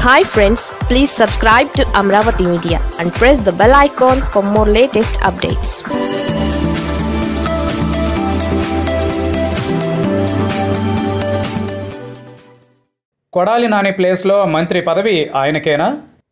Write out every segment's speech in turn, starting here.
hi friends please subscribe to Amaravati media and press the bell icon for more latest updates Kodali Nani ప్లేస్లో మంత్రి పదవి ఆయనకేనా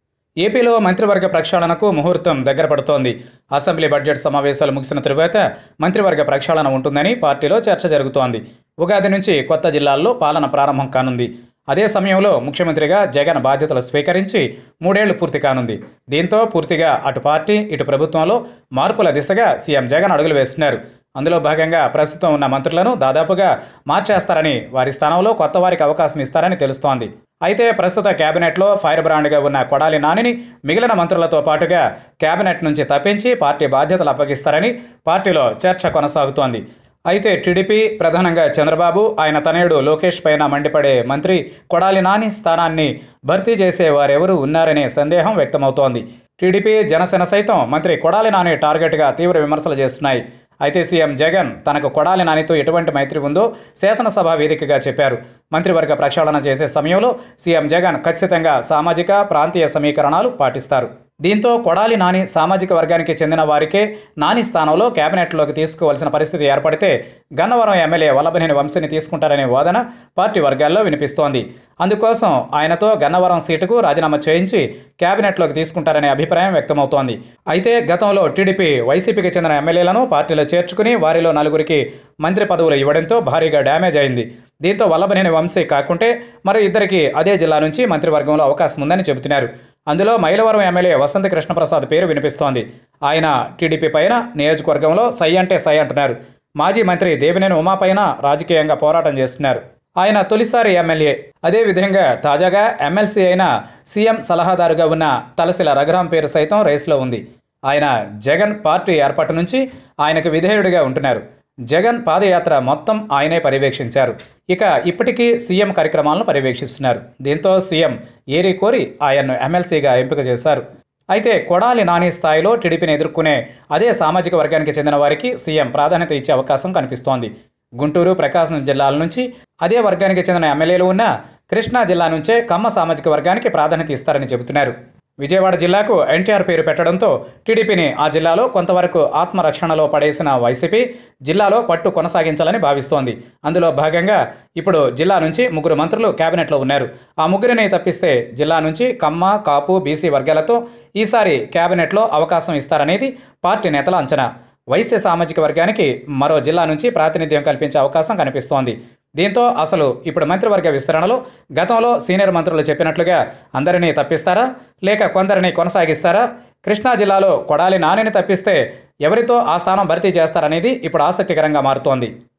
ఏపీలో మంత్రివర్గ ప్రక్షాళనకు ముహూర్తం దగ్గర పడుతోంది అసెంబ్లీ బడ్జెట్ సమావేశాలు ముగిసిన తరువాత మంత్రివర్గ ప్రక్షాళన ఉంటుందని పార్టీలో చర్చ జరుగుతోంది ఉగాది నుంచి కొత్త జిల్లాల్లో పాలన ప్రారంభం కానుంది అదే సమయంలో ముఖ్యమంత్రిగా జగన్ బాధ్యతలు స్వీకరించి మూడేళ్లు పూర్తి కానుంది దీంతో పూర్తిగా అటు పార్టీ ఇటు ప్రభుత్వంలో మార్పుల దిశగా సీఎం జగన్ అడుగులు వేస్తున్నారు అందులో భాగంగా ప్రస్తుతం ఉన్న మంత్రులను దాదాపుగా మార్చేస్తారని వారి స్థానంలో కొత్త వారికి అవకాశం ఇస్తారని తెలుస్తోంది అయితే ప్రస్తుత కేబినెట్లో ఫైర్ బ్రాండ్గా ఉన్న కొడాలి నానిని మిగిలిన మంత్రులతో పాటుగా కేబినెట్ నుంచి తప్పించి పార్టీ బాధ్యతలు అప్పగిస్తారని పార్టీలో చర్చ కొనసాగుతోంది అయితే టీడీపీ ప్రధానంగా చంద్రబాబు ఆయన తనయుడు లోకేష్ పైన మండిపడే మంత్రి కొడాలి నాని స్థానాన్ని భర్తీ చేసే వారెవరూ ఉన్నారనే సందేహం వ్యక్తమవుతోంది టీడీపీ జనసేన సైతం మంత్రి కొడాలి నాని టార్గెట్గా తీవ్ర విమర్శలు చేస్తున్నాయి అయితే సీఎం జగన్ తనకు కొడాలి నానితో ఎటువంటి మైత్రి ఉందో శాసనసభ వేదికగా చెప్పారు మంత్రివర్గ ప్రక్షాళన చేసే సమయంలో సీఎం జగన్ ఖచ్చితంగా సామాజిక ప్రాంతీయ సమీకరణాలు పాటిస్తారు దీంతో కొడాలి నాని సామాజిక వర్గానికి చెందిన వారికే నాని స్థానంలో కేబినెట్లోకి తీసుకోవాల్సిన పరిస్థితి ఏర్పడితే గన్నవరం ఎమ్మెల్యే వల్లభనేని వంశీని తీసుకుంటారనే వాదన పార్టీ వర్గాల్లో వినిపిస్తోంది అందుకోసం ఆయనతో గన్నవరం సీటుకు రాజీనామా చేయించి కేబినెట్లోకి తీసుకుంటారనే అభిప్రాయం వ్యక్తమవుతోంది అయితే గతంలో టీడీపీ వైసీపీకి చెందిన ఎమ్మెల్యేలను పార్టీలో చేర్చుకుని వారిలో నలుగురికి మంత్రి పదవులు ఇవ్వడంతో భారీగా డ్యామేజ్ అయింది దీంతో వల్లభనేని వంశీ కాకుంటే మరో ఇద్దరికి అదే జిల్లా నుంచి మంత్రివర్గంలో అవకాశం ఉందని చెబుతున్నారు అందులో మైలవరం ఎమ్మెల్యే వసంత కృష్ణప్రసాద్ పేరు వినిపిస్తోంది ఆయన టీడీపీ పైన నియోజకవర్గంలో సై అంటే సై అంటున్నారు మాజీ మంత్రి దేవినేని ఉమా పైన రాజకీయంగా పోరాటం చేస్తున్నారు ఆయన తొలిసారి ఎమ్మెల్యే అదేవిధంగా తాజాగా ఎమ్మెల్సీ అయిన సీఎం సలహాదారుగా ఉన్న తలసిల రఘురాం పేరు సైతం రేసులో ఉంది ఆయన జగన్ పార్టీ ఏర్పాటు నుంచి ఆయనకు విధేయుడిగా ఉంటున్నారు జగన్ పాదయాత్ర మొత్తం ఆయనే పర్యవేక్షించారు ఇక ఇప్పటికీ సీఎం కార్యక్రమాలను పర్యవేక్షిస్తున్నారు దీంతో సీఎం ఏరి కోరి ఆయన్ను ఎమ్మెల్సీగా ఎంపిక చేశారు అయితే కొడాలి నాని స్థాయిలో టీడీపీని ఎదుర్కొనే అదే సామాజిక వర్గానికి చెందిన వారికి సీఎం ప్రాధాన్యత ఇచ్చే అవకాశం కనిపిస్తోంది గుంటూరు ప్రకాశం జిల్లాల నుంచి అదే వర్గానికి చెందిన ఎమ్మెల్యేలు ఉన్న కృష్ణా జిల్లా నుంచే కమ్మ సామాజిక వర్గానికి ప్రాధాన్యత ఇస్తారని చెబుతున్నారు విజయవాడ జిల్లాకు ఎన్టీఆర్ పేరు పెట్టడంతో టీడీపీని ఆ జిల్లాలో కొంతవరకు ఆత్మరక్షణలో పడేసిన వైసీపీ జిల్లాలో పట్టు కొనసాగించాలని భావిస్తోంది అందులో భాగంగా ఇప్పుడు జిల్లా నుంచి ముగ్గురు మంత్రులు కేబినెట్లో ఉన్నారు ఆ ముగ్గురిని తప్పిస్తే జిల్లా నుంచి కమ్మ కాపు బీసీ వర్గాలతో ఈసారి కేబినెట్లో అవకాశం ఇస్తారనేది పార్టీ నేతల అంచనా వైశ్య సామాజిక వర్గానికి మరో జిల్లా నుంచి ప్రాతినిధ్యం కల్పించే అవకాశం కనిపిస్తోంది దీంతో అసలు ఇప్పుడు మంత్రివర్గ విస్తరణలో గతంలో సీనియర్ మంత్రులు చెప్పినట్లుగా అందరినీ తప్పిస్తారా లేక కొందరిని కొనసాగిస్తారా కృష్ణా జిల్లాలో కొడాలి నానిని తప్పిస్తే ఎవరితో ఆ స్థానం భర్తీ చేస్తారనేది ఇప్పుడు ఆసక్తికరంగా మారుతోంది